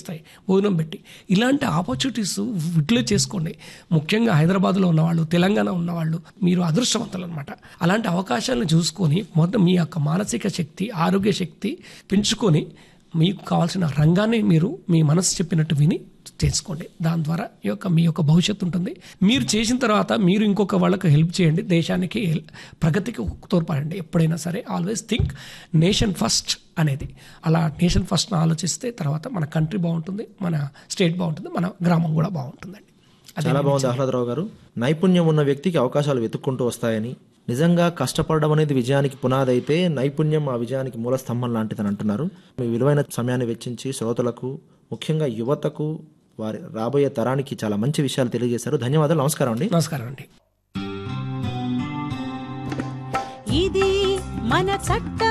వస్తాయి భోజనం పెట్టి ఇలాంటి ఆపర్చునిటీస్ యూటిలైజ్ చేసుకోండి ముఖ్యంగా హైదరాబాద్లో ఉన్నవాళ్ళు తెలంగాణ ఉన్నవాళ్ళు మీరు అదృష్టవంతులు అనమాట అలాంటి అవకాశాలను చూసుకొని మొదట మీ యొక్క మానసిక శక్తి ఆరోగ్య శక్తి పెంచుకొని మీకు కావాల్సిన రంగాన్ని మీరు మీ మనసు చెప్పినట్టు విని చేసుకోండి దాని ద్వారా ఈ యొక్క మీ యొక్క భవిష్యత్తు ఉంటుంది మీరు చేసిన తర్వాత మీరు ఇంకొక వాళ్ళకి హెల్ప్ చేయండి దేశానికి హెల్- ప్రగతికి తోడ్పడండి ఎప్పుడైనా సరే ఆల్వేస్ థింక్ నేషన్ ఫస్ట్ అనేది అలా నేషన్ ఫస్ట్ ఆలోచిస్తే తర్వాత మన కంట్రీ బాగుంటుంది మన స్టేట్ బాగుంటుంది మన గ్రామం కూడా బాగుంటుందండి అదే చాలా బాగుంది ఆహ్లాదరావు గారు నైపుణ్యం ఉన్న వ్యక్తికి అవకాశాలు వెతుక్కుంటూ వస్తాయని నిజంగా కష్టపడడం అనేది విజయానికి పునాది అయితే నైపుణ్యం ఆ విజయానికి మూల స్తంభం లాంటిదని అంటున్నారు మీ విలువైన సమయాన్ని వెచ్చించి శ్రోతలకు ముఖ్యంగా యువతకు వారి రాబోయే తరానికి చాలా మంచి విషయాలు తెలియజేశారు ధన్యవాదాలు నమస్కారం అండి నమస్కారం అండి ఇది మన చట్ట